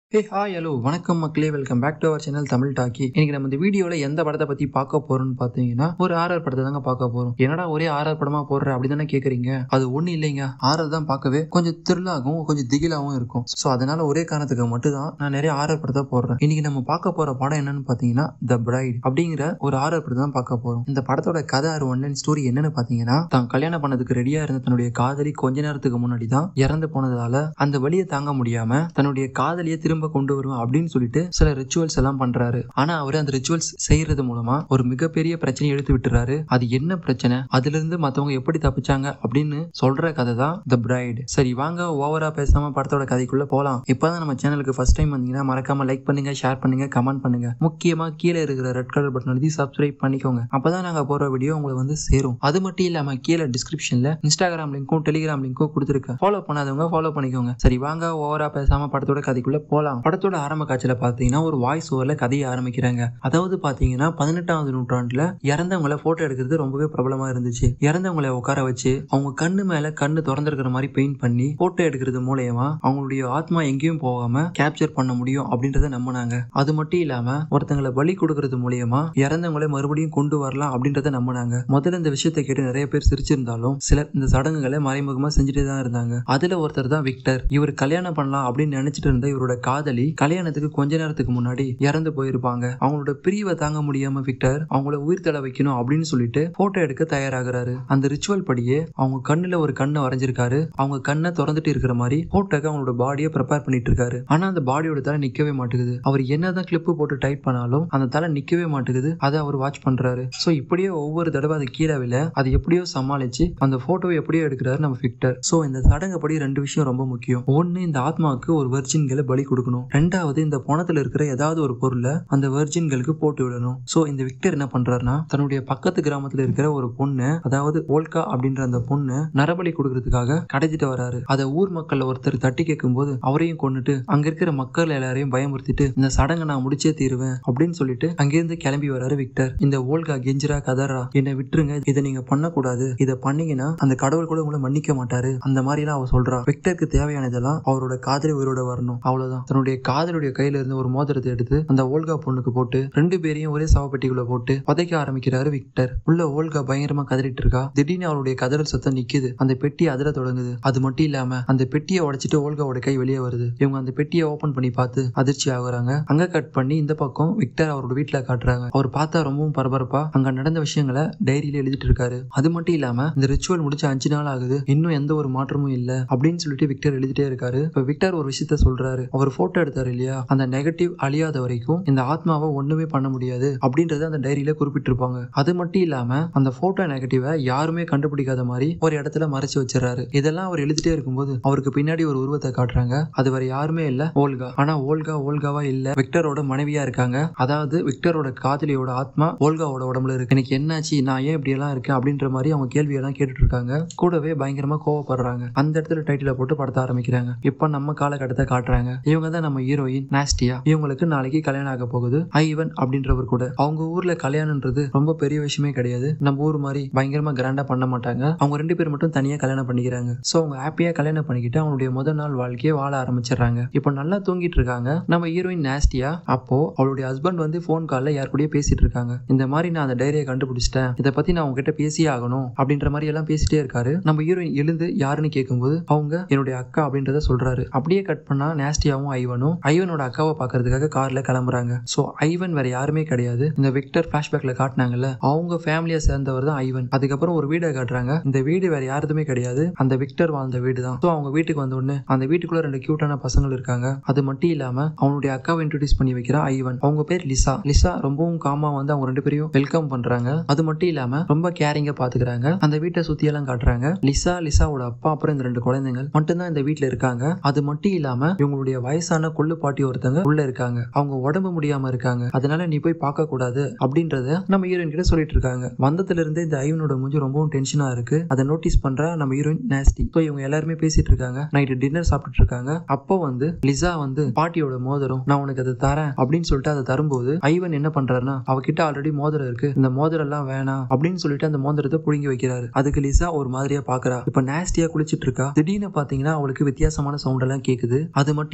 hey hi hello வணக்கம் மக்களே welcome back to our channel Tamil talkie இன்னைக்கு நம்ம இந்த வீடியோல எந்த படத்தை பத்தி பார்க்க போறோம்னு பாத்தீங்கன்னா ஒரு ஆர்ஆர் படத்தை தாங்க பார்க்க போறோம் என்னடா ஒரே ஆர்ஆர் படமா போடுற அப்படி தானே கேக்குறீங்க அது ஒண்ணு இல்லைங்க ஆர்ஆர் தான் பார்க்கவே கொஞ்சம் த்ரில்லாகவும் கொஞ்சம் திகிலாவும் இருக்கும் ஸோ அதனால ஒரே காரணத்துக்கு மட்டும் தான் நான் நிறைய ஆர்ஆர் படத்தை போடுறேன் இன்னைக்கு நம்ம பார்க்க போற படம் என்னன்னு பாத்தீங்கன்னா த பிரைட் அப்படிங்கிற ஒரு ஆர்ஆர் படத்தை தான் பார்க்க போறோம் இந்த படத்தோட கதை ஒரு ஒன்லைன் ஸ்டோரி என்னன்னு பாத்தீங்கன்னா தான் கல்யாணம் பண்ணதுக்கு ரெடியா இருந்த தன்னுடைய காதலி கொஞ்ச நேரத்துக்கு முன்னாடி தான் இறந்து போனதால அந்த வழியை தாங்க முடியாம தன்னுடைய காதலியை திரும்ப கொண்டு வருவேன் அப்படின்னு சொல்லிட்டு சில ரிச்சுவல்ஸ் எல்லாம் பண்றாரு ஆனா அவர் அந்த ரிச்சுவல்ஸ் செய்யறது மூலமா ஒரு மிகப்பெரிய பிரச்சனையை எடுத்து விட்டுறாரு அது என்ன பிரச்சனை அதுல இருந்து மத்தவங்க எப்படி தப்பிச்சாங்க அப்படின்னு சொல்ற கதை தான் த பிரைட் சரி வாங்க ஓவரா பேசாம படத்தோட கதைக்குள்ள போலாம் இப்பதான் நம்ம சேனலுக்கு ஃபர்ஸ்ட் டைம் வந்தீங்கன்னா மறக்காம லைக் பண்ணுங்க ஷேர் பண்ணுங்க கமெண்ட் பண்ணுங்க முக்கியமா கீழே இருக்கிற ரெட் கலர் பட்டன் எழுதி சப்ஸ்கிரைப் பண்ணிக்கோங்க அப்பதான் நாங்க போற வீடியோ உங்களுக்கு வந்து சேரும் அது மட்டும் இல்லாம கீழே டிஸ்கிரிப்ஷன்ல இன்ஸ்டாகிராம் லிங்க்கும் டெலிகிராம் லிங்க்கும் கொடுத்துருக்கேன் ஃபாலோ பண்ணாதவங்க ஃபாலோ பண்ணிக்கோங்க சரி வாங்க ஓவரா பேசாம படத்தோட கதைக்குள்ள போலாம் படத்தோட ஆரம்ப காட்சியில பாத்தீங்கன்னா ஒரு வாய்ஸ் ஓவர்ல கதையை ஆரம்பிக்கிறாங்க அதாவது பாத்தீங்கன்னா பதினெட்டாவது நூற்றாண்டுல இறந்தவங்கள போட்டோ எடுக்கிறது ரொம்பவே பிரபலமா இருந்துச்சு இறந்தவங்களை உட்கார வச்சு அவங்க கண்ணு மேல கண்ணு திறந்திருக்கிற மாதிரி பெயிண்ட் பண்ணி போட்டோ எடுக்கிறது மூலயமா அவங்களுடைய ஆத்மா எங்கேயும் போகாம கேப்சர் பண்ண முடியும் அப்படின்றத நம்பினாங்க அது மட்டும் இல்லாம ஒருத்தங்களை பலி கொடுக்கறது மூலியமா இறந்தவங்களை மறுபடியும் கொண்டு வரலாம் அப்படின்றத நம்பினாங்க முதல்ல இந்த விஷயத்தை கேட்டு நிறைய பேர் சிரிச்சிருந்தாலும் சிலர் இந்த சடங்குகளை மறைமுகமா செஞ்சுட்டு தான் இருந்தாங்க அதுல ஒருத்தர் தான் விக்டர் இவர் கல்யாணம் பண்ணலாம் அப்படின்னு நினைச்சிட்டு இருந்த இவரோட காதலி கல்யாணத்துக்கு கொஞ்ச நேரத்துக்கு முன்னாடி இறந்து போயிருப்பாங்க அவங்களோட பிரிவை தாங்க முடியாம விக்டர் அவங்கள உயிர் தட வைக்கணும் அப்படின்னு சொல்லிட்டு போட்டோ எடுக்க தயாராகிறாரு அந்த ரிச்சுவல் படியே அவங்க கண்ணுல ஒரு கண்ணை வரைஞ்சிருக்காரு அவங்க கண்ணை திறந்துட்டு இருக்கிற மாதிரி போட்டோக்கு அவங்களோட பாடியை ப்ரிப்பேர் பண்ணிட்டு இருக்காரு ஆனா அந்த பாடியோட தலை நிக்கவே மாட்டேங்குது அவர் என்னதான் கிளிப்பு போட்டு டைப் பண்ணாலும் அந்த தலை நிக்கவே மாட்டேங்குது அதை அவர் வாட்ச் பண்றாரு சோ இப்படியே ஒவ்வொரு தடவை அது கீழே விழ அதை எப்படியோ சமாளிச்சு அந்த போட்டோவை எப்படியோ எடுக்கிறாரு நம்ம விக்டர் சோ இந்த சடங்குப்படி ரெண்டு விஷயம் ரொம்ப முக்கியம் ஒன்னு இந்த ஆத்மாவுக்கு ஒரு வெர்ஜின்களை பலி கொடுக்கணும் ரெண்டாவது இந்த பணத்துல இருக்கிற ஏதாவது ஒரு பொருளை அந்த வெர்ஜின்களுக்கு போட்டு விடணும் சோ இந்த விக்டர் என்ன பண்றாருன்னா தன்னுடைய பக்கத்து கிராமத்துல இருக்கிற ஒரு பொண்ணு அதாவது ஓல்கா அப்படின்ற அந்த பொண்ணு நரபலி கொடுக்கறதுக்காக கடத்திட்டு வராரு அதை ஊர் மக்கள் ஒருத்தர் தட்டி கேட்கும் போது அவரையும் கொண்டுட்டு அங்க இருக்கிற மக்கள் எல்லாரையும் பயமுறுத்திட்டு இந்த சடங்கை நான் முடிச்சே தீருவேன் அப்படின்னு சொல்லிட்டு அங்கிருந்து கிளம்பி வராரு விக்டர் இந்த ஓல்கா கெஞ்சிரா கதரா என்னை விட்டுருங்க இதை நீங்க பண்ணக்கூடாது இதை பண்ணீங்கன்னா அந்த கடவுள் கூட உங்களை மன்னிக்க மாட்டாரு அந்த மாதிரி எல்லாம் அவ சொல்றா விக்டருக்கு தேவையானதெல்லாம் அவரோட காதலி உயிரோட வரணும் அவ்வளவுதான் தன்னுடைய காதலுடைய கையில இருந்து ஒரு மோதிரத்தை எடுத்து அந்த ஓல்கா பொண்ணுக்கு போட்டு ரெண்டு பேரையும் ஒரே சவப்பெட்டிக்குள்ள போட்டு புதைக்க ஆரம்பிக்கிறாரு விக்டர் உள்ள ஓல்கா பயங்கரமா கதறிட்டு இருக்கா திடீர்னு அவளுடைய கதறல் சத்தம் நிக்குது அந்த பெட்டி அதிர தொடங்குது அது மட்டும் இல்லாம அந்த பெட்டியை உடைச்சிட்டு ஓல்காவோட கை வெளியே வருது இவங்க அந்த பெட்டியை ஓபன் பண்ணி பார்த்து அதிர்ச்சி ஆகுறாங்க அங்க கட் பண்ணி இந்த பக்கம் விக்டர் அவரோட வீட்டுல காட்டுறாங்க அவர் பார்த்தா ரொம்பவும் பரபரப்பா அங்க நடந்த விஷயங்களை டைரியில எழுதிட்டு இருக்காரு அது மட்டும் இல்லாம இந்த ரிச்சுவல் முடிச்சு அஞ்சு நாள் ஆகுது இன்னும் எந்த ஒரு மாற்றமும் இல்ல அப்படின்னு சொல்லிட்டு விக்டர் எழுதிட்டே இருக்காரு இப்ப விக்டர் ஒரு விஷயத்த சொல்றாரு அவர் போட்டோ எடுத்தாரு இல்லையா அந்த நெகட்டிவ் அழியாத வரைக்கும் இந்த ஆத்மாவை ஒண்ணுமே பண்ண முடியாது அப்படின்றத அந்த டைரியில குறிப்பிட்டிருப்பாங்க அது மட்டும் இல்லாம அந்த போட்டோ நெகட்டிவை யாருமே கண்டுபிடிக்காத மாதிரி ஒரு இடத்துல மறைச்சு வச்சிடறாரு இதெல்லாம் அவர் எழுதிட்டே இருக்கும்போது அவருக்கு பின்னாடி ஒரு உருவத்தை காட்டுறாங்க அது வேற யாருமே இல்ல ஓல்கா ஆனா ஓல்கா ஓல்காவா இல்ல விக்டரோட மனைவியா இருக்காங்க அதாவது விக்டரோட காதலியோட ஆத்மா ஓல்காவோட உடம்புல இருக்கு எனக்கு என்னாச்சு நான் ஏன் இப்படி எல்லாம் இருக்கேன் அப்படின்ற மாதிரி அவங்க கேள்வி எல்லாம் கேட்டுட்டு இருக்காங்க கூடவே பயங்கரமா கோவப்படுறாங்க அந்த இடத்துல டைட்டில போட்டு படத்த ஆரம்பிக்கிறாங்க இப்ப நம்ம காலகட்டத்தை காட்டுறாங்க இவங்க தான் நம்ம ஹீரோயின் நாஸ்டியா இவங்களுக்கு நாளைக்கு கல்யாணம் ஆக போகுது ஐவன் அப்படின்றவர் கூட அவங்க ஊர்ல கல்யாணம்ன்றது ரொம்ப பெரிய விஷயமே கிடையாது நம்ம ஊர் மாதிரி பயங்கரமா கிராண்டா பண்ண மாட்டாங்க அவங்க ரெண்டு பேர் மட்டும் தனியா கல்யாணம் பண்ணிக்கிறாங்க சோ அவங்க ஹாப்பியா கல்யாணம் பண்ணிக்கிட்டு அவங்களுடைய முதல் நாள் வாழ்க்கையை வாழ ஆரம்பிச்சிடுறாங்க இப்போ நல்லா தூங்கிட்டு இருக்காங்க நம்ம ஹீரோயின் நாஸ்டியா அப்போ அவளுடைய ஹஸ்பண்ட் வந்து போன் கால்ல யார் கூடயே பேசிட்டு இருக்காங்க இந்த மாதிரி நான் அந்த டைரியை கண்டுபிடிச்சிட்டேன் இதை பத்தி நான் உங்ககிட்ட பேசியே ஆகணும் அப்படின்ற மாதிரி எல்லாம் பேசிட்டே இருக்காரு நம்ம ஹீரோயின் எழுந்து யாருன்னு கேட்கும்போது அவங்க என்னுடைய அக்கா அப்படின்றத சொல்றாரு அப்படியே கட் பண்ணா நாஸ்டியாவும் ஐவனும் ஐவனோட அக்காவை பாக்குறதுக்காக கார்ல கிளம்புறாங்க சோ ஐவன் வேற யாருமே கிடையாது இந்த விக்டர் பிளாஷ்பேக்ல காட்டினாங்கல்ல அவங்க ஃபேமிலியை சேர்ந்தவர் தான் ஐவன் அதுக்கப்புறம் ஒரு வீடை காட்டுறாங்க இந்த வீடு வேற யாருதுமே கிடையாது அந்த விக்டர் வாழ்ந்த வீடு தான் ஸோ அவங்க வீட்டுக்கு வந்த உடனே அந்த வீட்டுக்குள்ள ரெண்டு கியூட்டான பசங்கள் இருக்காங்க அது மட்டும் இல்லாம அவனுடைய அக்காவை இன்ட்ரோடியூஸ் பண்ணி வைக்கிறா ஐவன் அவங்க பேர் லிசா லிசா ரொம்பவும் காமா வந்து அவங்க ரெண்டு பேரையும் வெல்கம் பண்றாங்க அது மட்டும் இல்லாம ரொம்ப கேரிங்கா பாத்துக்கிறாங்க அந்த வீட்டை சுத்தி எல்லாம் காட்டுறாங்க லிசா லிசாவோட அப்பா அப்புறம் இந்த ரெண்டு குழந்தைகள் மட்டும்தான் இந்த வீட்டுல இருக்காங்க அது மட்டும் இல்லாம இவங்களுடைய வயசான கொள்ளு பாட்டி ஒருத்தங்க உள்ள இருக்காங்க அவங்க உடம்பு முடியாம இருக்காங்க அதனால நீ போய் பார்க்க கூடாது அப்படின்றத நம்ம ஹீரோயின் கிட்ட சொல்லிட்டு இருக்காங்க வந்ததுல இருந்தே இந்த ஐவனோட மூஞ்சி ரொம்பவும் டென்ஷனா இருக்கு அதை நோட்டீஸ் பண்ற நம்ம ஹீரோயின் நாஸ்டி ஸோ இவங்க எல்லாருமே பேசிட்டு இருக்காங்க நைட்டு டின்னர் சாப்பிட்டுட்டு இருக்காங்க அப்போ வந்து லிசா வந்து பாட்டியோட மோதிரம் நான் உனக்கு அதை தரேன் அப்படின்னு சொல்லிட்டு அதை தரும்போது ஐவன் என்ன பண்றாருன்னா அவகிட்ட ஆல்ரெடி மோதிரம் இருக்கு இந்த மோதிரம் எல்லாம் வேணாம் அப்படின்னு சொல்லிட்டு அந்த மோதிரத்தை புடுங்கி வைக்கிறாரு அதுக்கு லிசா ஒரு மாதிரியா பாக்குறா இப்ப நாஸ்டியா குளிச்சிட்டு இருக்கா திடீர்னு பாத்தீங்கன்னா அவளுக்கு வித்தியாசமான சவுண்ட் எல்லாம் கேக்குது அது மட்டும் இல்லாம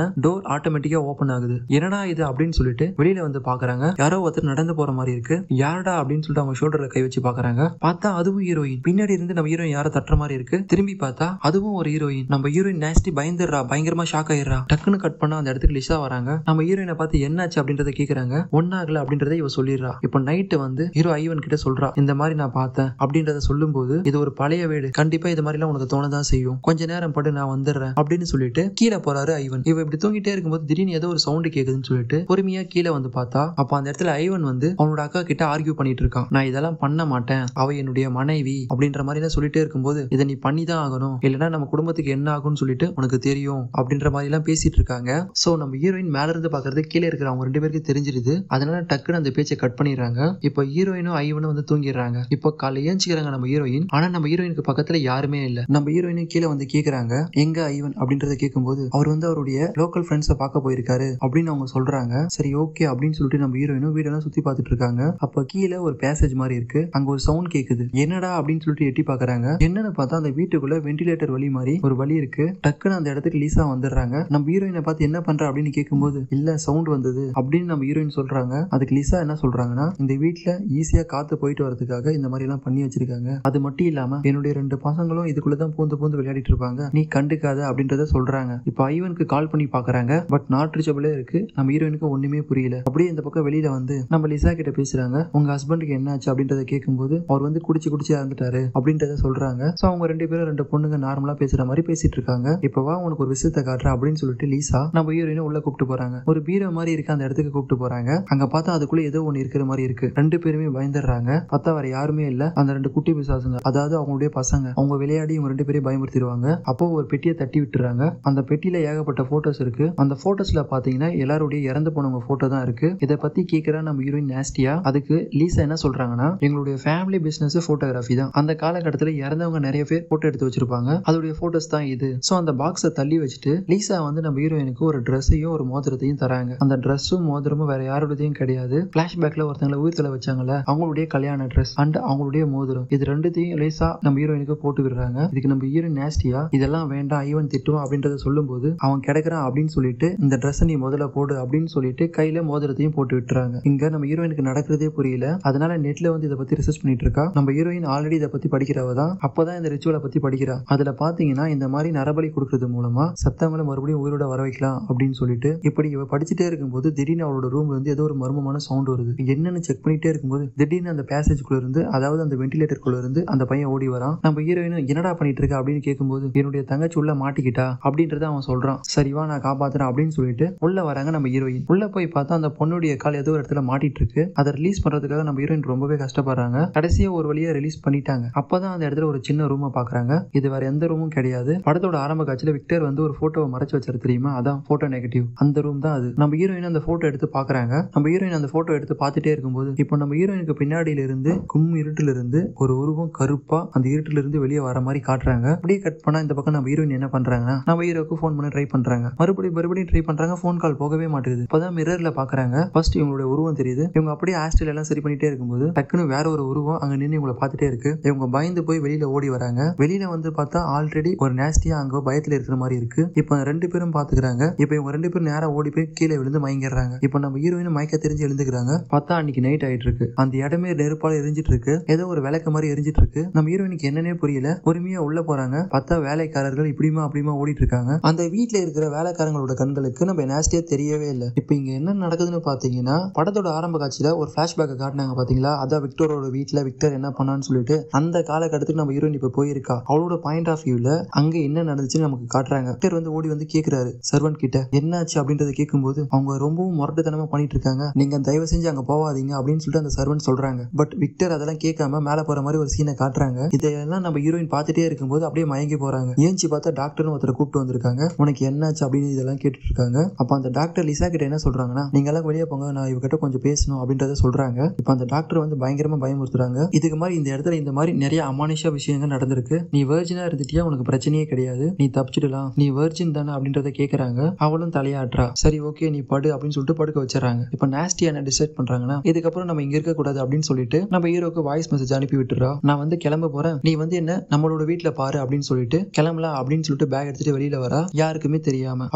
டோர் ஆட்டோமேட்டிக்கா ஓபன் ஆகுது என்னடா இது அப்படின்னு சொல்லிட்டு வெளியில வந்து பாக்குறாங்க யாரோ ஒருத்தர் நடந்து போற மாதிரி இருக்கு யாரடா அப்படின்னு சொல்லிட்டு அவங்க ஷோல்டர்ல கை வச்சு பாக்குறாங்க பார்த்தா அதுவும் ஹீரோயின் பின்னாடி இருந்து நம்ம ஹீரோயின் யாரோ தட்டுற மாதிரி இருக்கு திரும்பி பார்த்தா அதுவும் ஒரு ஹீரோயின் நம்ம ஹீரோயின் நேஸ்டி பயந்துடுறா பயங்கரமா ஷாக் ஆயிடுறா டக்குன்னு கட் பண்ணா அந்த இடத்துக்கு லிசா வராங்க நம்ம ஹீரோயினை பார்த்து என்னாச்சு அப்படின்றத கேக்குறாங்க ஒன்னாகல அப்படின்றத இவ சொல்லிடுறா இப்போ நைட்டு வந்து ஹீரோ ஐவன் கிட்ட சொல்றா இந்த மாதிரி நான் பார்த்தேன் அப்படின்றத சொல்லும்போது இது ஒரு பழைய வீடு கண்டிப்பா இது மாதிரிலாம் உனக்கு தோணதான் செய்யும் கொஞ்ச நேரம் பட்டு நான் வந்துடுறேன் அப்படின்னு சொல்லிட்டு கீழே போறாரு ஐவன் இவ இப்படி தூங்கிட்டே இருக்கும்போது திடீர்னு ஏதோ ஒரு சவுண்ட் கேக்குதுன்னு சொல்லிட்டு பொறுமையா கீழே வந்து பார்த்தா அப்ப அந்த இடத்துல ஐவன் வந்து அவனோட அக்கா கிட்ட ஆர்கியூ பண்ணிட்டு இருக்கான் நான் இதெல்லாம் பண்ண மாட்டேன் அவ என்னுடைய மனைவி அப்படின்ற மாதிரி எல்லாம் சொல்லிட்டே இருக்கும்போது இதை நீ பண்ணி தான் ஆகணும் இல்லைன்னா நம்ம குடும்பத்துக்கு என்ன ஆகும்னு சொல்லிட்டு உனக்கு தெரியும் அப்படின்ற மாதிரி எல்லாம் பேசிட்டு இருக்காங்க சோ நம்ம ஹீரோயின் மேல இருந்து பாக்குறது கீழே இருக்கிற அவங்க ரெண்டு பேருக்கு தெரிஞ்சிருது அதனால டக்குன்னு அந்த பேச்சை கட் பண்ணிடுறாங்க இப்போ ஹீரோயினும் ஐவனும் வந்து தூங்கிடுறாங்க இப்போ காலை ஏஞ்சிக்கிறாங்க நம்ம ஹீரோயின் ஆனா நம்ம ஹீரோயினுக்கு பக்கத்துல யாருமே இல்ல நம்ம ஹீரோயினும் கீழே வந்து கேக்குறாங்க எங்க ஐவன் அப்படின்றத கேட்கும்போது அவர் வந்து அவருடைய லோக்கல் ஃப்ரெண்ட்ஸை பார்க்க போயிருக்காரு அப்படின்னு அவங்க சொல்றாங்க சரி ஓகே அப்படின்னு சொல்லிட்டு நம்ம ஹீரோயினும் வீடெல்லாம் சுத்தி பார்த்துட்டு இருக்காங்க அப்ப கீழே ஒரு பேசேஜ் மாதிரி இருக்கு அங்க ஒரு சவுண்ட் கேக்குது என்னடா அப்படின்னு சொல்லிட்டு எட்டி பாக்குறாங்க என்னன்னு பார்த்தா அந்த வீட்டுக்குள்ள வென்டிலேட்டர் வழி மாதிரி ஒரு வழி இருக்கு டக்குன்னு அந்த இடத்துக்கு லீசா வந்துடுறாங்க நம்ம ஹீரோயினை பார்த்து என்ன பண்ற அப்படின்னு கேட்கும்போது இல்ல சவுண்ட் வந்தது அப்படின்னு நம்ம ஹீரோயின் சொல்றாங்க அதுக்கு லிசா என்ன சொல்றாங்கன்னா இந்த வீட்ல ஈஸியா காத்து போயிட்டு வரதுக்காக இந்த மாதிரி எல்லாம் பண்ணி வச்சிருக்காங்க அது மட்டும் இல்லாம என்னுடைய ரெண்டு பசங்களும் இதுக்குள்ளதான் பூந்து பூந்து விளையாடிட்டு இருப்பாங்க நீ கண்டுக்காத அப்படின்றத சொல்றாங்க இப்போ ஐவனுக்கு கால் பண்ணி பாக்குறாங்க பட் நாட் ரீச்சபிளே இருக்கு நம்ம ஹீரோயினுக்கு ஒண்ணுமே புரியல அப்படியே இந்த பக்கம் வெளியில வந்து நம்ம லிசா கிட்ட பேசுறாங்க உங்க ஹஸ்பண்டுக்கு என்ன ஆச்சு அப்படின்றத கேட்கும்போது அவர் வந்து குடிச்சு குடிச்சு இறந்துட்டாரு அப்படின்றத சொல்றாங்க சோ அவங்க ரெண்டு பேரும் ரெண்டு பொண்ணுங்க நார்மலா பேசுற மாதிரி பேசிட்டு இருக்காங்க இப்போ வா உனக்கு ஒரு விஷயத்த காட்டுறேன் அப்படின்னு சொல்லிட்டு லீசா நம்ம ஹீரோயினை உள்ள கூப்பிட்டு போறாங்க ஒரு பீரோ மாதிரி இருக்க அந்த இடத்துக்கு கூப்பிட்டு போறாங்க அங்க பார்த்தா அதுக்குள்ள ஏதோ ஒண்ணு இருக்கிற மாதிரி இருக்கு ரெண்டு பேருமே பயந்துடுறாங்க பார்த்தா வேற யாருமே இல்ல அந்த ரெண்டு குட்டி பிசாசுங்க அதாவது அவங்களுடைய பசங்க அவங்க விளையாடி இவங்க ரெண்டு பேரையும் பயமுறுத்திடுவாங்க அப்போ ஒரு பெட்டியை தட்டி விட்டுறாங்க அந்த பெட்டியில ஏகப்பட்ட போட்டோஸ் இருக்கு அந்த போட்டோஸ்ல பாத்தீங்கன்னா எல்லாருடைய இறந்து போனவங்க போட்டோ தான் இருக்கு இதை பத்தி கேட்கிற நம்ம ஹீரோயின் நாஸ்டியா அதுக்கு லீசா என்ன சொல்றாங்கன்னா எங்களுடைய ஃபேமிலி பிசினஸ் போட்டோகிராஃபி தான் அந்த காலகட்டத்தில் இறந்தவங்க நிறைய பேர் போட்டோ எடுத்து வச்சிருப்பாங்க அதோடைய போட்டோஸ் தான் இது ஸோ அந்த பாக்ஸை தள்ளி வச்சுட்டு லீசா வந்து நம்ம ஹீரோயினுக்கு ஒரு ட்ரெஸ்ஸையும் ஒரு மோதிரத்தையும் தராங்க அந்த ட்ரெஸ்ஸும் மோதிரமும் வேற யாரோடதையும் கிடையாது பிளாஷ்பேக்ல ஒருத்தங்களை உயிர்த்தல வச்சாங்கல்ல அவங்களுடைய கல்யாண ட்ரெஸ் அண்ட் அவங்களுடைய மோதிரம் இது ரெண்டுத்தையும் லேசா நம்ம ஹீரோயினுக்கு போட்டு விடுறாங்க இதுக்கு நம்ம ஹீரோயின் நேஸ்டியா இதெல்லாம் வேண்டாம் ஐவன் திட்டுவான் அப்படின்றத சொல்லும்போது அவன் கிடைக்கிறான் அப்படின்னு சொல்லிட்டு இந்த ட்ரெஸ் நீ முதல்ல போடு அப்படின்னு சொல்லிட்டு கையில மோதிரத்தையும் போட்டு விட்டுறாங்க இங்க நம்ம ஹீரோயினுக்கு நடக்கிறதே புரியல அதனால நெட்ல வந்து இதை பத்தி ரிசர்ச் பண்ணிட்டு இருக்கா நம்ம ஹீரோயின் ஆல்ரெடி இதை பத்தி படிக்கிறவ தான் அப்பதான் இந்த ரிச்சுவலை பத்தி படிக்கிறா அதுல பாத்தீங்கன்னா இந்த மாதிரி நரபலி கொடுக்கறது மூலமா சத்தங்களை மறுபடியும் உயிரோட வர வைக்கலாம் அப்படின்னு சொல்லிட்டு இப்படி இவ படிச்சுட்டே இருக்கும்போது திடீர்னு அவளோட ரூம்ல இருந்து ஏதோ ஒரு மர்மமான சவுண்ட் வருது என்னன்னு செக் பண்ணிட்டே இருக்கும்போது திடீர்னு அந்த பேசேஜ்குள்ள இருந்து அதாவது அந்த வென்டிலேட்டருக்குள்ள இருந்து அந்த பையன் ஓடி வரான் நம்ம ஹீரோயின் என்னடா பண்ணிட்டு இருக்க அப்படின்னு கேட்கும்போது என்னுடைய தங்கச்சி உள்ள மாட்டிக்கிட்டா அப்படின்றத அவன் சொல்றான் சரிவா நான் காப்பாத்துறேன் அப்படின்னு சொல்லிட்டு உள்ள வராங்க நம்ம ஹீரோயின் உள்ள போய் பார்த்தா அந்த பொண்ணுடைய கால் ஏதோ ஒரு இடத்துல மாட்டிட்டு இருக்கு அதை ரிலீஸ் பண்றதுக்காக நம்ம ஹீரோயின் ரொம்பவே கஷ்டப்படுறாங்க கடைசியா ஒரு வழியா ரிலீஸ் பண்ணிட்டாங்க அப்பதான் அந்த இடத்துல ஒரு சின்ன ரூமை பாக்குறாங்க இது வேற எந்த ரூமும் கிடையாது படத்தோட ஆரம்ப காட்சியில விக்டர் வந்து ஒரு போட்டோவை மறைச்சு வச்சாரு தெரியுமா அதான் போட்டோ நெகட்டிவ் அந்த ரூம் தான் அது நம்ம ஹீரோயின் அந்த போட்டோ எடுத்து பாக்குறாங்க நம்ம ஹீரோயின் அந்த போட்டோ எடுத்து பார்த்துட்டே இருக்கும்போது இப்போ நம்ம ஹீரோயினுக்கு பின்னாடியில இருந்து கும் இருட்டுல இருந்து ஒரு உருவம் கருப்பா அந்த இருட்டுல இருந்து வெளியே வர மாதிரி காட்டுறாங்க அப்படியே கட் பண்ணா இந்த பக்கம் நம்ம ஹீரோயின் என்ன பண்றாங்கன்னா நம்ம ஹீரோக்கு ஃபோன் பண்ண ட்ரை பண்றாங்க மறுபடியும் மறுபடியும் ட்ரை பண்றாங்க ஃபோன் கால் போகவே மாட்டேங்குது இப்பதான் மிரர்ல பாக்குறாங்க ஃபர்ஸ்ட் இவங்களுடைய உருவம் தெரியுது இவங்க அப்படியே ஹாஸ்டல் எல்லாம் சரி பண்ணிட்டே இருக்கும்போது டக்குன்னு வேற ஒரு உருவம் அங்க நின்று இவங்களை பார்த்துட்டே இருக்கு இவங்க பயந்து போய் வெளியில ஓடி வராங்க வெளியில வந்து பார்த்தா ஆல்ரெடி ஒரு நேஸ்டியா அங்க பயத்துல இருக்கிற மாதிரி இருக்கு இப்போ ரெண்டு பேரும் பாத்துக்கிறாங்க இப்போ இவங்க ரெண்டு பேரும் நேரா ஓடி போய் கீழே விழுந்து மயங்கிடுறாங்க இப்போ நம்ம ஹீரோயின் மயக்க தெரிஞ்சு எழுந்துக்கிறாங்க பார்த்தா அன்னைக்கு நைட் ஆயிட்டு இருக்கு அந்த இடமே நெருப்பால எரிஞ்சிட்டு இருக்கு ஏதோ ஒரு விளக்க மாதிரி எரிஞ்சிட்டு இருக்கு நம்ம ஹீரோயினுக்கு என்னன்னே புரியல பொறுமையா உள்ள போறாங்க பார்த்தா வேலைக்காரர்கள் இப்படிமா அப்படிமா ஓடிட்டு இருக்காங்க அந்த வீட்ல இருக்கிற வேலைக்காரங்களோட கண்களுக்கு நம்ம நேஸ்டியா தெரியவே இல்லை இப்போ இங்க என்ன நடக்குதுன்னு பாத்தீங்கன்னா படத்தோட ஆரம்ப காட்சியில ஒரு பிளாஷ்பேக் காட்டினாங்க பாத்தீங்களா அதான் விக்டரோட வீட்ல விக்டர் என்ன பண்ணான்னு சொல்லிட்டு அந்த காலகட்டத்துக்கு நம்ம ஹீரோயின் இப்ப போயிருக்கா அவளோட பாயிண்ட் ஆஃப் வியூல அங்க என்ன நடந்துச்சுன்னு நமக்கு காட்டுறாங்க விக்டர் வந்து ஓடி வந்து கேக்குறாரு சர்வன்ட் கிட்ட என்னாச்சு அப்படின்றத கேட்கும்போது அவங்க ரொம்பவும் முரட்டுத்தனமா பண்ணிட்டு இருக்காங்க நீங்க தயவு செஞ்சு அங்க போவாதீங்க அப்படின்னு சொல்லிட்டு அந்த சர்வன்ட் சொல்றாங்க பட் விக்டர் அதெல்லாம் கேட்காம மேல போற மாதிரி ஒரு சீனை காட்டுறாங்க இதெல்லாம் நம்ம ஹீரோயின் பார்த்துட்டே இருக்கும்போது அப்படியே மயங்கி போறாங்க ஏஞ்சி பார்த்தா டாக்டர்னு ஒருத்தரை கூப்பிட்டு வந்திருக்காங்க உனக்கு என்னாச்சு அப்படின்னு இதெல்லாம் கேட்டுட்டு இருக்காங்க அப்ப அந்த டாக்டர் லிசா கிட்ட என்ன சொல்றாங்கன்னா நீங்க எல்லாம் வெளியே போங்க நான் இவகிட்ட கொஞ்சம் பேசணும் அப்படின்றத சொல்றாங்க இப்ப அந்த டாக்டர் வந்து பயங்கரமா பயமுறுத்துறாங்க இதுக்கு மாதிரி இந்த இடத்துல இந்த மாதிரி நிறைய அமானுஷ விஷயங்கள் நடந்திருக்கு நீ வேர்ஜினா இருந்துட்டியா உனக்கு பிரச்சனையே கிடையாது நீ தப்பிச்சிடலாம் நீ வேர்ஜின் தானே அப்படின்றத கேக்குறாங்க அவளும் தலையாட்டுறா சரி ஓகே நீ படு அப்படின்னு சொல்லிட்டு படுக்க வச்சிடறாங்க இப்ப நாஸ்டி என்ன டிசைட் பண்றாங்கன்னா இதுக்கப்புறம் நம்ம இங்க இருக்க கூடாது அப்படின்னு சொல்லிட்டு நம்ம ஹீரோக்கு வாய்ஸ் மெசேஜ் அனுப்பி விட்டுறா நான் வந்து கிளம்ப போறேன் நீ வந்து என்ன நம்மளோட வீட்ல பாரு அப்படின்னு சொல்லிட்டு கிளம்பலாம் அப்படின்னு சொல்லிட்டு பேக் எடுத்துட்டு வெளியில வரா யாருக்குமே தெரியாம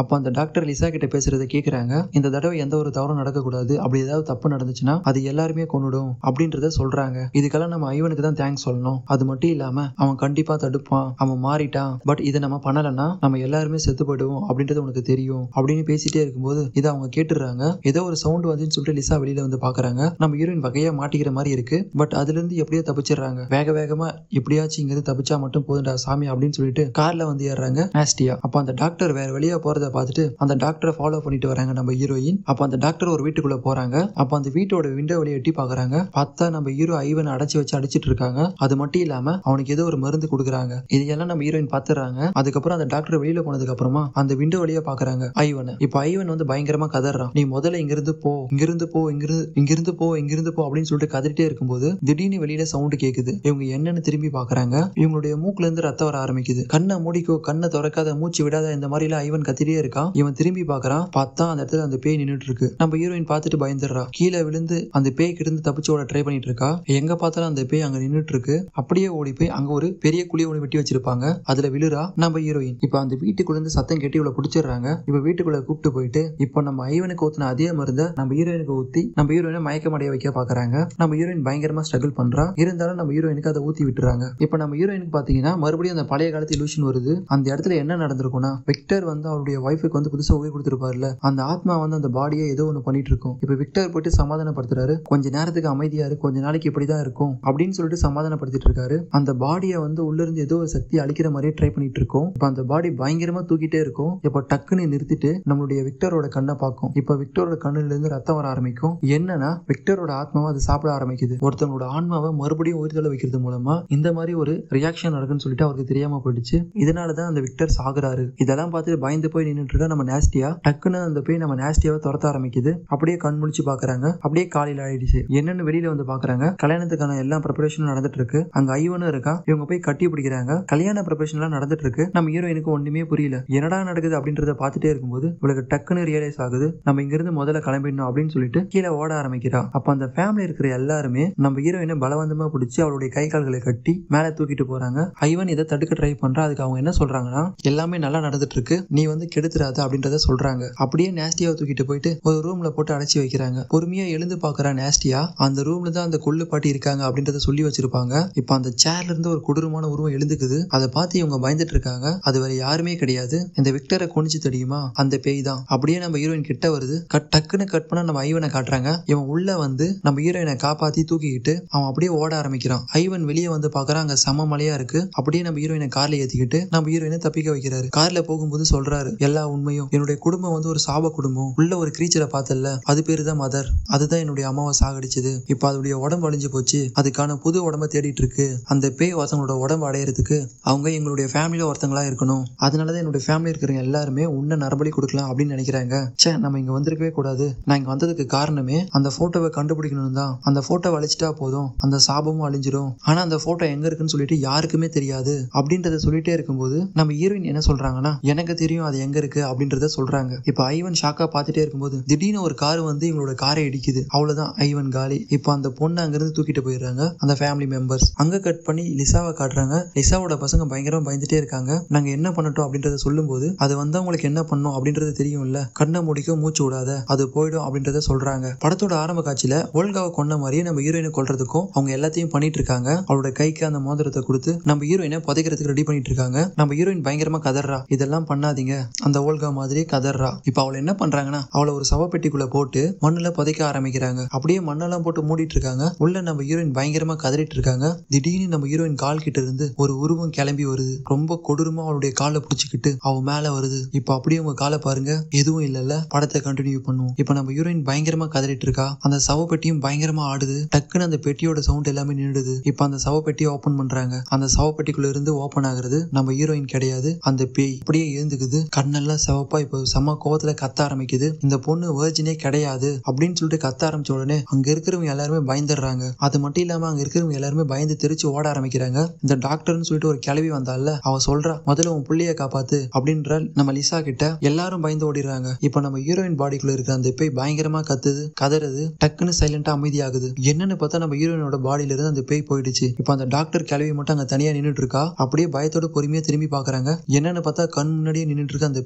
அப்போ அந்த டாக்டர் லிசா கிட்ட பேசுறதை கேக்குறாங்க இந்த தடவை எந்த ஒரு தவறும் நடக்கக்கூடாது அப்படி ஏதாவது தப்பு நடந்துச்சுன்னா அது எல்லாருமே கொண்டுடும் அப்படின்றத சொல்றாங்க இதுக்கெல்லாம் நம்ம ஐவனுக்கு தான் தேங்க்ஸ் சொல்லணும் அது மட்டும் இல்லாம அவன் கண்டிப்பா தடுப்பான் அவன் மாறிட்டான் பட் இதை நம்ம பண்ணலன்னா நம்ம எல்லாருமே செத்து போயிடுவோம் அப்படின்றது உனக்கு தெரியும் அப்படின்னு பேசிட்டே இருக்கும்போது இதை அவங்க கேட்டுடுறாங்க ஏதோ ஒரு சவுண்ட் வந்துன்னு சொல்லிட்டு லிசா வெளியில வந்து பாக்குறாங்க நம்ம ஹீரோயின் வகையா மாட்டிக்கிற மாதிரி இருக்கு பட் அதுல இருந்து எப்படியோ தப்பிச்சிடுறாங்க வேக வேகமா எப்படியாச்சும் இங்கிருந்து தப்பிச்சா மட்டும் போதுண்டா சாமி அப்படின்னு சொல்லிட்டு கார்ல வந்து ஏறுறாங்க ஆஸ்டியா அப்ப அந்த டாக்டர் வேற வெளியே போறத பார்த்துட்டு அந்த டாக்டரை ஃபாலோ பண்ணிட்டு வராங்க நம்ம ஹீரோயின் அப்ப அந்த டாக்டர் ஒரு வீட்டுக்குள்ள போறாங்க அப்ப அந்த வீட்டோட விண்டோ வழியை எட்டி பாக்குறாங்க பார்த்தா நம்ம ஹீரோ ஐவனை அடைச்சு வச்சு அடிச்சிட்டு இருக்காங்க அது மட்டும் இல்லாம அவனுக்கு ஏதோ ஒரு மருந்து கொடுக்குறாங்க இதையெல்லாம் நம்ம ஹீரோயின் பாத்துறாங்க அதுக்கப்புறம் அந்த டாக்டர் வெளியில போனதுக்கு அப்புறமா அந்த விண்டோ வழியா பாக்குறாங்க ஐவனை இப்ப ஐவன் வந்து பயங்கரமா கதறான் நீ முதல்ல இங்கிருந்து போ இங்கிருந்து போ இங்கிருந்து இங்கிருந்து போ இங்கிருந்து போ அப்படின்னு சொல்லிட்டு கதறிட்டே இருக்கும்போது திடீர்னு வெளியில சவுண்ட் கேக்குது இவங்க என்னன்னு திரும்பி பாக்குறாங்க இவங்களுடைய மூக்குல இருந்து ரத்தம் வர ஆரம்பிக்குது கண்ணை மூடிக்கோ கண்ணை திறக்காத மூச்சு விடாத இந்த மாதிரி எல்லாம் ஐவன் கத்திட்டே இருக்கான் இவன் திரும்பி பாக்குறான் பார்த்தா அந்த இடத்துல அந்த பேய் நின்னுட்டு இருக்கு நம்ம ஹீரோயின் பார்த்துட்டு பயந்துடுறா கீழே விழுந்து அந்த பேய் கிட்ட இருந்து தப்பிச்சு ஓட ட்ரை பண்ணிட்டு இருக்கா எங்க பார்த்தாலும் அந்த பேய் அங்க நின்னுட்டு இருக்கு அப்படியே ஓடி போய் அங்க ஒரு பெரிய குழி ஒன்று வெட்டி வச்சிருப்பாங்க அதுல விழுறா நம்ம ஹீரோயின் இப்ப அந்த வீட்டுக்குள்ள இருந்து சத்தம் கேட்டு இவளை பிடிச்சிடுறாங்க இப்ப வீட்டுக்குள்ள கூப்பிட்டு போயிட்டு இப்போ நம்ம ஐவனுக்கு ஊத்தின அதே மருந்தை நம்ம ஹீரோயினுக்கு ஊத்தி நம்ம ஹீரோயினை மயக்கமடைய வைக்க பாக்குறாங்க நம்ம ஹீரோயின் பயங்கரமா ஸ்ட்ரகிள் பண்றா இருந்தாலும் நம்ம ஹீரோயினுக்கு அதை ஊத்தி விட்டுறாங்க இப்ப நம்ம ஹீரோயினுக்கு பாத்தீங்கன்னா மறுபடியும் அந்த பழைய காலத்து illusion வருது அந்த இடத்துல என்ன நடந்திருக்கும்னா விக்டர் வந்து அவருடைய ஒய்ஃபுக்கு வந்து புதுசா உயிர் கொடுத்துருப்பாருல அந்த ஆத்மா வந்து அந்த பாடியை ஏதோ ஒன்று பண்ணிட்டு இருக்கும் இப்ப விக்டர் போயிட்டு சமாதானப்படுத்துறாரு கொஞ்ச நேரத்துக்கு அமைதியா இரு கொஞ்ச நாளைக்கு இப்படிதான் இருக்கும் அப்படின்னு சொல்லிட்டு சமாதானப்படுத்திட்டு இருக்காரு அந்த பாடியை வந்து உள்ள இருந்து ஏதோ ஒரு சக்தி அழிக்கிற மாதிரியே ட்ரை பண்ணிட்டு இருக்கோம் இப்ப அந்த பாடி பயங்கரமா தூக்கிட்டே இருக்கும் இப்ப டக்குன்னு நிறுத்திட்டு நம்மளுடைய விக்டரோட கண்ணை பார்க்கும் இப்ப விக்டரோட கண்ணுல இருந்து ரத்தம் வர ஆரம்பிக்கும் என்னன்னா விக்டரோட ஆத்மாவை அது சாப்பிட ஆரம்பிக்குது ஒருத்தவங்களோட ஆன்மாவை மறுபடியும் உயிர் தள்ள வைக்கிறது மூலமா இந்த மாதிரி ஒரு ரியாக்ஷன் நடக்குன்னு சொல்லிட்டு அவருக்கு தெரியாம போயிடுச்சு இதனாலதான் அந்த விக்டர் சாகுறாரு இதெல்லாம் பார்த்துட்டு பயந்து போய் நின்னுட்டு இருக்க நம்ம நேஸ்டியா டக்குன்னு அந்த போய் நம்ம நேஸ்டியாவை துரத்த ஆரம்பிக்குது அப்படியே கண் முழிச்சு பாக்குறாங்க அப்படியே காலையில ஆயிடுச்சு என்னன்னு வெளியில வந்து பாக்குறாங்க கல்யாணத்துக்கான எல்லா ப்ரிப்பரேஷனும் நடந்துட்டு இருக்கு அங்க ஐவனும் இருக்கா இவங்க போய் கட்டி பிடிக்கிறாங்க கல்யாண ப்ரிப்பரேஷன் எல்லாம் நடந்துட்டு இருக்கு நம்ம ஹீரோயினுக்கு ஒண்ணுமே புரியல என்னடா நடக்குது அப்படின்றத பார்த்துட்டே இருக்கும்போது இவளுக்கு டக்குன்னு ரியலைஸ் ஆகுது நம்ம இங்க இருந்து முதல்ல கிளம்பிடணும் அப்படின்னு சொல்லிட்டு கீழே ஓட ஆரம்பிக்கிறா அப்ப அந்த ஃபேமிலி இருக்கிற எல்லாருமே நம்ம ஹீரோயினை பலவந்தமா பிடிச்சி அவளுடைய கை கால்களை கட்டி மேல தூக்கிட்டு போறாங்க ஐவன் இதை தடுக்க ட்ரை பண்றா அதுக்கு அவங்க என்ன சொல்றாங்கன்னா எல்லாமே நல்லா நடந்துட்டு இருக்கு நீ வந்து கெடுத்துறாத அப்படின்றத சொல்றாங்க அப்படியே நேஸ்டியாவை தூக்கிட்டு போயிட்டு ஒரு ரூம்ல போட்டு அடைச்சி வைக்கிறாங்க பொறுமையா எழுந்து பாக்குறா நேஸ்டியா அந்த ரூம்ல தான் அந்த கொள்ளு பாட்டி இருக்காங்க அப்படின்றத சொல்லி வச்சிருப்பாங்க இப்ப அந்த சேர்ல இருந்து ஒரு கொடூரமான உருவம் எழுந்துக்குது அதை பார்த்து இவங்க பயந்துட்டு இருக்காங்க அது வேற யாருமே கிடையாது இந்த விக்டரை கொனிச்சு தெரியுமா அந்த பேய் தான் அப்படியே நம்ம ஹீரோயின் கிட்ட வருது கட் டக்குன்னு கட் பண்ண நம்ம ஐவனை காட்டுறாங்க இவன் உள்ள வந்து நம்ம ஹீரோயினை காப்பாத்தி தூக்கிக்கிட்டு அவன் அப்படியே ஓட ஆரம்பிக்கிறான் ஐவன் வெளியே வந்து பாக்குறான் அங்க சம மலையா இருக்கு அப்படியே நம்ம ஹீரோயினை கார்ல ஏத்திக்கிட்டு நம்ம ஹீரோயினை தப்பிக்க வைக்கிறாரு கார்ல போகும்போது சொல்றாரு எல்லா உண்மையும் என்னுடைய குடும்பம் வந்து ஒரு சாப குடும்பம் உள்ள ஒரு கிரீச்சரை பார்த்தல அது பேரு தான் மதர் அதுதான் என்னுடைய அம்மாவை சாகடிச்சது இப்ப அதோடைய உடம்பு அழிஞ்சு போச்சு அதுக்கான புது உடம்ப தேடிட்டு இருக்கு அந்த பேய் ஒருத்தவங்களோட உடம்பு அடையறதுக்கு அவங்க எங்களுடைய ஃபேமிலியில ஒருத்தங்களா இருக்கணும் அதனாலதான் என்னுடைய ஃபேமிலி இருக்கிறவங்க எல்லாருமே உன்ன நரபலி கொடுக்கலாம் அப்படின்னு நினைக்கிறாங்க ச்சே நம்ம இங்க வந்திருக்கவே கூடாது நான் இங்க வந்ததுக்கு காரணமே அந்த போட்டோவை கண்டுபிடிக்கணும் தான் அந்த போட்டோவை அழிச்சிட்டா போதும் அந்த சாபமும் அழிஞ்சிரும் ஆனா அந்த போட்டோ எங்க இருக்குன்னு சொல்லிட்டு யாருக்குமே தெரியாது அப்படின்றத சொல்லிட்டே இருக்கும்போது நம்ம ஹீரோயின் என்ன சொல்றாங்கன்னா எனக்கு தெரியும் அது எங்க இருக்கு அப்படின்றத சொல்றாங்க இப்ப ஐவன் ஷாக்கா பார்த்துட்டே இருக்கும்போது திடீர்னு ஒரு கார் வந்து இவங்களோட காரை இடிக்குது அவ்வளவுதான் ஐவன் காலி இப்போ அந்த பொண்ணு அங்கிருந்து தூக்கிட்டு போயிடுறாங்க அந்த ஃபேமிலி மெம்பர்ஸ் அங்க கட் பண்ணி லிசாவை காட்டுறாங்க லிசாவோட பசங்க பயங்கரமா பயந்துட்டே இருக்காங்க நாங்க என்ன பண்ணட்டும் அப்படின்றத சொல்லும்போது அது வந்து அவங்களுக்கு என்ன பண்ணும் அப்படின்றது தெரியும்ல கண்ணை முடிக்க மூச்சு விடாத அது போயிடும் அப்படின்றத சொல்றாங்க படத்தோட ஆரம்ப காட்சியில ஓல்காவை கொன்ன மாதிரியே நம்ம ஹீரோயினை கொல்றதுக்கும் அவங்க எல்லாத்தையும் பண்ணிட்டு இருக்காங்க அவளோட கைக்கு அந்த மோதிரத்தை கொடுத்து நம்ம ஹீரோயினை புதைக்கிறதுக்கு ரெடி பண்ணிட்டு இருக்காங்க நம்ம ஹீரோயின் பயங்கரமா கதறா இதெல்லாம் பண்ணாதீங்க அந்த ஓல்கா மாதிரியே கதறா இப்ப அவளை என்ன பண்றாங்கன்னா அவளை ஒரு சவப்பெட்டிக்குள்ள போட்டு மண்ணுல புதைக்க ஆரம்பிக்கிறாங்க அப்படியே மண்ணெல்லாம் போட்டு மூடிட்டு இருக்காங்க உள்ள நம்ம ஹீரோயின் பயங்கரமா கதறிட்டு இருக்காங்க திடீர்னு நம்ம ஹீரோயின் கால் கிட்ட இருந்து ஒரு உருவம் கிளம்பி வருது ரொம்ப கொடூரமா அவளுடைய காலை பிடிச்சிக்கிட்டு அவ மேல வருது இப்ப அப்படியே உங்க காலை பாருங்க எதுவும் இல்லல்ல படத்தை கண்டினியூ பண்ணுவோம் இப்ப நம்ம ஹீரோயின் பயங்கரமா கதறிட்டு இருக்கா அந்த சவப்பெட்டியும் பயங்கரமா ஆடுது டக்குன்னு அந்த பெட்டியோட சவுண்ட் எல்லாமே நின்றுடுது இப்ப அந்த சவப்பெட்டியை ஓபன் பண்றாங்க அந்த சவப்பெட்டிக்குள்ள இருந்து ஓபன் ஆகுறது நம்ம ஹீரோயின் கிடையாது அந்த பேய் அப்படியே எழுந்துக்குது கண்ணெல்லாம் சிவப்பா இப்போ செம கோவத்துல கத்த ஆரம்பிக்குது இந்த பொண்ணு வேர்ஜினே கிடையாது அப்படின்னு சொல்லிட்டு கத்த ஆரம்பிச்ச உடனே அங்க இருக்கிறவங்க எல்லாருமே பயந்துடுறாங்க அது மட்டும் இல்லாம அங்க இருக்கிறவங்க எல்லாருமே பயந்து தெரிச்சு ஓட ஆரம்பிக்கிறாங்க இந்த டாக்டர்னு சொல்லிட்டு ஒரு கிளவி வந்தால அவ சொல்றா முதல்ல உன் புள்ளைய காப்பாத்து அப்படின்ற நம்ம லிசா கிட்ட எல்லாரும் பயந்து ஓடிடுறாங்க இப்போ நம்ம ஹீரோயின் பாடிக்குள்ள இருக்கிற அந்த பேய் பயங்கரமா கத்துது கதறுது டக்குன்னு சைலண்டா அமைதியாகுது என்னன்னு பார்த்தா நம்ம ஹீரோயினோட பாடியில இருந்து அந்த பேய் போயிடுச்சு இப்போ அந்த டாக்டர் கிளவி மட்டும் அங்க தனியா நின்னுட்டு இருக்கா அப்படியே பயத்தோட பொறுமையா திரும்பி பாக்குறாங்க என்னன்னு பார்த்தா கண் முன்னாடியே நின்னுட்டு இருக்க அந்த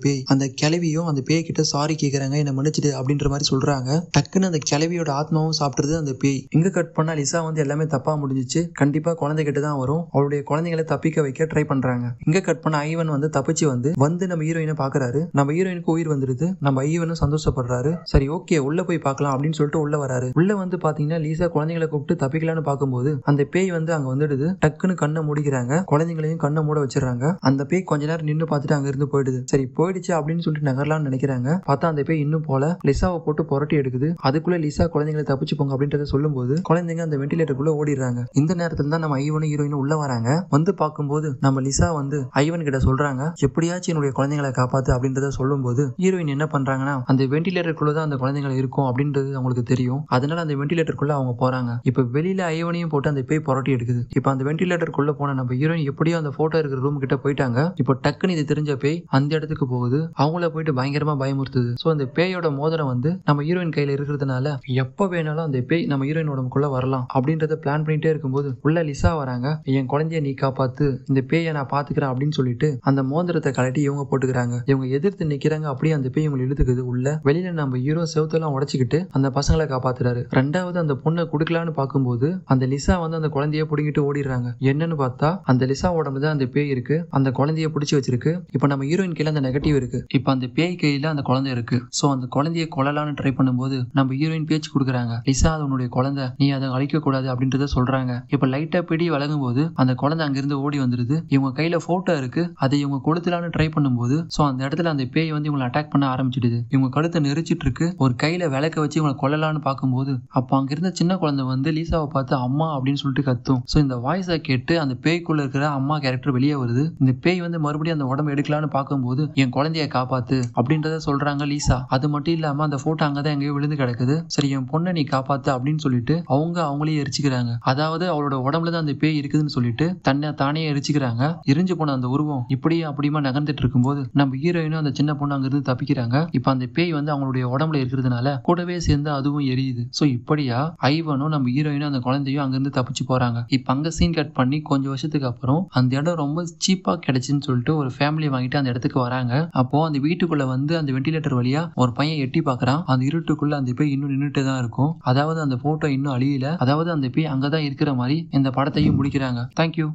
பேய் அந்த கிளவியும் அந்த பேய் கிட்ட சாரி கேக்குறாங்க என்ன மன்னிச்சிடு அப்படின்ற மாதிரி சொல்றாங்க டக்குன்னு அந்த கிளவியோட ஆத்மாவும் சாப்பிட்டுருது அந்த பேய் இங்க கட் பண்ணா லிசா வந்து எல்லாமே தப்பா முடிஞ்சிச்சு கண்டிப்பா குழந்தை கிட்ட தான் வரும் அவளுடைய குழந்தைகளை தப்பிக்க வைக்க ட்ரை பண்றாங்க இங்க கட் பண்ண ஐவன் வந்து தப்பிச்சு வந்து வந்து நம்ம ஹீரோயினை பாக்குறாரு நம்ம ஹீரோயினுக்கு உயிர் வந்துருது நம்ம ஐவனும் சந்தோஷப்படுறாரு சரி ஓகே உள்ள போய் பார்க்கலாம் அப்படின்னு சொல்லிட்டு உள்ள வராரு உள்ள வந்து பாத்தீங்கன்னா லீசா குழந்தைகளை கூப்பிட்டு தப்பிக்கலாம்னு பார்க்கும்போது அந்த பேய் வந்து அங்க வந்துடுது டக்குன்னு கண்ணை மூடிக்கிறாங்க குழந்தைங்களையும் கண்ணை மூட வச்சிடறாங்க அந்த பேய் கொஞ்ச நேரம் நின்னு பார்த்துட்டு அங்க இருந்து போயிடுது சரி போயிடுச்சு அப்படின்னு சொல்லிட்டு நகரலாம்னு நினைக்கிறாங்க பார்த்தா அந்த பேய் இன்னும் போல லிசாவை போட்டு புரட்டி எடுக்குது அதுக்குள்ள லிசா குழந்தைங்களை தப்பிச்சு போங்க அப்படின்றத சொல்லும்போது குழந்தைங்க அந்த வெண்டிலேட்டருக்குள்ள ஓடிடுறாங்க இந்த நேரத்துல தான் நம்ம ஐவனும் ஹீரோயினும் உள்ள வராங்க வந்து பார்க்கும்போது நம்ம லிசா வந்து ஐவன் கிட்ட சொல்றாங்க எப்படியாச்சும் என்னுடைய குழந்தைங்களை காப்பாத்து அப்படின்றத சொல்லும்போது ஹீரோயின் என்ன பண்றாங்கன்னா அந்த வெண்டிலேட்டருக்குள்ள தான் அந்த குழந்தைகள் இருக்கும் அப்படின்றது அவங்களுக்கு தெரியும் அதனால அந்த வெண்டிலேட்டருக்குள்ள அவங்க போறாங்க இப்ப வெளியில ஐவனையும் போட்டு அந்த பேய் புரட்டி எடுக்குது இப்ப அந்த வெண்டிலேட்டருக்குள்ள போன நம்ம ஹீரோயின் எப்படியோ அந்த போட்டோ இருக்கிற ரூம் கிட்ட போயிட்டாங்க இப்போ டக்குன்னு இது தெரிஞ்ச பேய் அந்த இடத்துக்கு போகுது அவங்கள போயிட்டு பயங்கரமா பயமுறுத்துது ஸோ அந்த பேயோட மோதிரம் வந்து நம்ம ஹீரோயின் கையில இருக்கிறதுனால எப்ப வேணாலும் அந்த பேய் நம்ம ஹீரோயின் உடம்புக்குள்ள வரலாம் அப்படின்றத பிளான் பண்ணிட்டே இருக்கும்போது உள்ள லிசா வராங்க என் குழந்தைய நீ காப்பாத்து இந்த பேயை நான் பாத்துக்கிறேன் அப்படின்னு சொல்லிட்டு அந்த மோதிரத்தை கலட்டி இவங்க போட்டுக்கிறாங்க இவங்க எதிர்த்து நிக்கிறாங்க அப்படியே அந்த பேய் இவங்களை இழுத்துக்குது உள்ள வெளியில நம்ம ஹீரோ செவத்தெல்லாம் உடைச்சிக்கிட்டு அந்த பசங்களை காப்பாத்துறாரு ரெண்டாவது அந்த பொண்ணை குடுக்கலான்னு பார்க்கும்போது அந்த லிசா வந்து அந்த குழந்தைய பிடிங்கிட்டு ஓடிடுறாங்க என்னன்னு பார்த்தா அந்த லிசா உடம்புல தான் அந்த பேய் இருக்கு அந்த குழந்தைய பிடிச்சி வச்சிருக்கு இப்போ நம்ம ஹீரோயின் கையில அந்த நெகட்டிவ் இருக்கு இப்போ அந்த பேய் கையில அந்த குழந்தை இருக்கு ஸோ அந்த குழந்தைய கொல்லலாம்னு ட்ரை பண்ணும்போது நம்ம ஹீரோயின் பேச்சு கொடுக்குறாங்க லிசா அது உன்னுடைய குழந்தை நீ அதை அழிக்க கூடாது அப்படின்றத சொல்றாங்க இப்போ லைட்டா பிடி வழங்கும் போது அந்த குழந்தை அங்கிருந்து ஓடி வந்துருது இவங்க கையில போட்டோ இருக்கு அதை இவங்க கொடுத்துலான்னு ட்ரை பண்ணும்போது ஸோ அந்த இடத்துல அந்த பேய் வந்து இவங்களை அட்டாக் பண்ண ஆரம்பிச்சிடுது இவங்க கழுத்தை நெரிச்சிட்டு இருக்கு ஒரு கையில விளக்க வச்சு இவங்களை கொல்லலாம்னு பார்க்கும்போது அப்போ அங்க இருந்த சின்ன குழந்தை வந்து லீசாவை பார்த்து அம்மா அப்படின்னு சொல்லிட்டு கத்தும் ஸோ இந்த வாய்ஸை கேட்டு அந்த பேய்க்குள்ள இருக்கிற அம்மா கேரக்டர் வெளியே வருது இந்த பேய் வந்து மறுபடியும் அந்த உடம்பு எடுக்கலாம்னு பார்க்கும்போது என் குழந்தைய காப்பாத்து அப்படின்றத சொல்றாங்க லீசா அது மட்டும் இல்லாம அந்த போட்டோ அங்கதான் எங்கேயோ விழுந்து கிடக்குது சரி என் பொண்ணை நீ காப்பாத்து அப்படின்னு சொல்லிட்டு அவங்க அவங்களே எரிச்சுக்கிறாங்க அதாவது அவளோட உடம்புல தான் அந்த பேய் இருக்குதுன்னு சொல்லிட்டு தன்னை தானே எரிச்சுக்கிறாங்க எரிஞ்சு போன அந்த உருவம் இப்படியே அப்படியுமா நகர்ந்துட்டு இருக்கும்போது நம்ம ஹீரோயினும் அந்த சின்ன பொண்ணு அங்கிருந்து தப்பிக்கிறாங்க இப்போ அந்த பேய் வந்து அவங்களுடைய உடம்புல இருக்கிறதுனால கூடவே சேர்ந்து அதுவும் எரியுது ஸோ இப்படியா ஐவனும் நம்ம ஹீரோயினும் அந்த குழந்தையும் அங்கிருந்து தப்பிச்சு போறாங்க இப்போ அங்க சீன் கட் பண்ணி கொஞ்சம் வருஷத்துக்கு அப்புறம் அந்த இடம் ரொம்ப சீப்பா கிடைச்சுன்னு சொல்லிட்டு ஒரு ஃபேமிலி வாங்கிட்டு அந்த இடத்துக்கு வராங்க அப்போ அந்த வீட்டுக்குள்ள வந்து அந்த வெண்டிலேட்டர் வழியா ஒரு பையன் எட்டி பார்க்கறான் அந்த இருட்டுக்குள்ள அந்த பேய் இன்னும் நின்றுட்டு தான் இருக்கும் அதாவது அந்த போட்டோ இன்னும் அழியல அதாவது அந்த பேய் அங்கதான் இருக்கிற மாதிரி இந்த படத்தையும் முடிக்கிறாங்க தேங்க்யூ